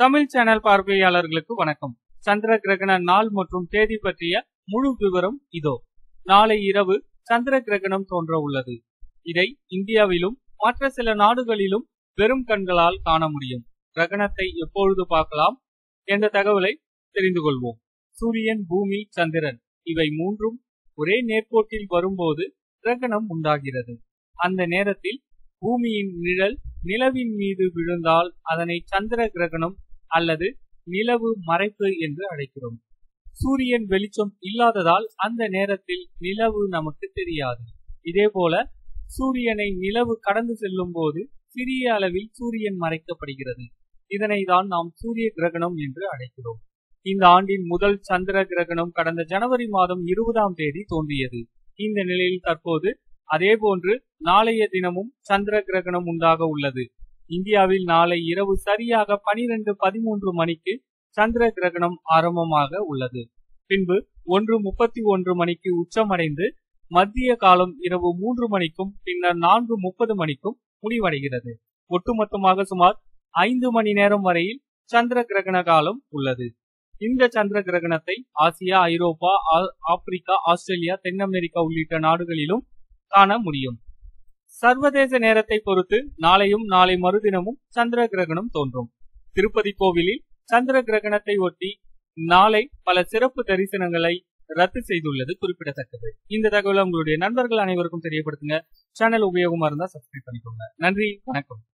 Tamil channel பார்வையாளர்களுக்கு வணக்கம் சந்திர கிரகண நாள் மற்றும் தேதி பற்றிய முழு விவரம் இதோ நாளை இரவு சந்திர கிரகணம் தோன்ற உள்ளது இதை இந்தியாவிலும் மற்ற சில நாடுகளிலும் வெறும் கண்களால் காண முடியும் கிரகணத்தை எப்பொழுது பார்க்கலாம் என்ற தகவலை தெரிந்து கொள்வோம் சூரியன் பூமி சந்திரன் இவை மூன்றும் ஒரே நேர்கோட்டில் வரும்போது கிரகணம் உண்டாகிறது அந்த நேரத்தில் பூமியின் நிழல் நிலவின் மீது விழுந்தால் அதனை சந்திர கிரகணம் அல்லது நிலவு மறைப்பு என்று அழைக்கிறோம் சூரியன் வெளிச்சம் இல்லாததால் அந்த நேரத்தில் நிலவு நமக்கு தெரியாது இதேபோல சூரியனை நிலவு கடந்து செல்லும் போது சிறிய அளவில் சூரியன் மறைக்கப்படுகிறது இதனை தான் நாம் சூரிய கிரகணம் என்று அழைக்கிறோம் இந்த ஆண்டின் முதல் சந்திர கிரகணம் கடந்த ஜனவரி மாதம் இருபதாம் தேதி தோன்றியது இந்த நிலையில் தற்போது அதேபோன்று நாளைய தினமும் சந்திர கிரகணம் உண்டாக உள்ளது இந்தியாவில் நாளை இரவு சரியாக பனிரெண்டு பதிமூன்று மணிக்கு சந்திர கிரகணம் ஆரம்பமாக உள்ளது பின்பு ஒன்று முப்பத்தி ஒன்று மணிக்கு உச்சமடைந்து மத்திய காலம் இரவு மூன்று மணிக்கும் பின்னர் நான்கு முப்பது மணிக்கும் முடிவடைகிறது ஒட்டுமொத்தமாக சுமார் ஐந்து மணி நேரம் வரையில் சந்திர கிரகண காலம் உள்ளது இந்த சந்திர கிரகணத்தை ஆசியா ஐரோப்பா ஆப்பிரிக்கா ஆஸ்திரேலியா தென் அமெரிக்கா உள்ளிட்ட நாடுகளிலும் காண முடியும் சர்வதேச நேரத்தை பொறுத்து நாளையும் நாளை மறுதினமும் சந்திர கிரகணம் தோன்றும் திருப்பதி கோவிலில் சந்திர கிரகணத்தை ஒட்டி நாளை பல சிறப்பு தரிசனங்களை ரத்து செய்துள்ளது குறிப்பிடத்தக்கது இந்த தகவலை உங்களுடைய நண்பர்கள் அனைவருக்கும் தெரியப்படுத்துங்க சேனல் உபயோகமா இருந்தா சப்ஸ்கிரைப் பண்ணிக்கோங்க நன்றி வணக்கம்